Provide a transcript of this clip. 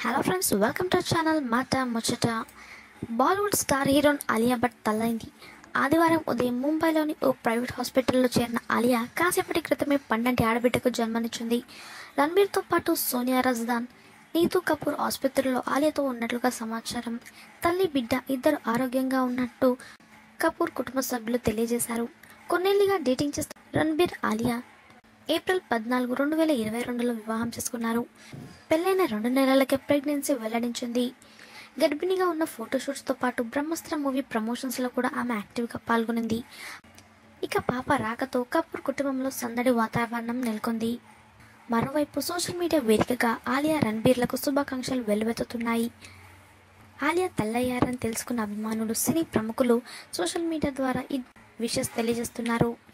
hello friends welcome to channel Mata Muchata Bollywood star heroine Alia Bhatt తల్లైంది ఆదివారం ఉదయం ముంబైలోని ఓ ప్రైవేట్ హాస్పిటల్లో చేరిన ఆలియా కాసేపటి క్రితమే పండంటి ఆడబిడ్డకు జన్మనిచ్చింది రణబీర్తో పాటు సోనియా రజ్దాన్ నీతూ కపూర్ ఆసుపత్రిలో ఆలియాతో ఉన్నట్లుగా సమాచారం తల్లి బిడ్డ ఇద్దరు ఆరోగ్యంగా ఉన్నట్టు కపూర్ కుటుంబ సభ్యులు తెలియజేశారు కొన్నేళ్లుగా డేటింగ్ చేస్తున్న రణబీర్ ఆలియా ఏప్రిల్ పద్నాలుగు రెండు వేల ఇరవై రెండులో వివాహం చేసుకున్నారు పెళ్ళైన రెండు నెలలకే ప్రెగ్నెన్సీ వెల్లడించింది గర్భిణిగా ఉన్న ఫోటోషూట్స్తో పాటు బ్రహ్మాస్త్ర మూవీ ప్రమోషన్స్లో కూడా ఆమె యాక్టివ్గా పాల్గొనింది ఇక పాప రాకతో కపూర్ కుటుంబంలో సందడి వాతావరణం నెలకొంది మరోవైపు సోషల్ మీడియా వేదికగా ఆలియా రణబీర్లకు శుభాకాంక్షలు వెల్లువెత్తుతున్నాయి ఆలియా తల్లయ్యారని తెలుసుకున్న అభిమానులు సినీ ప్రముఖులు సోషల్ మీడియా ద్వారా ఈ విషెస్ తెలియజేస్తున్నారు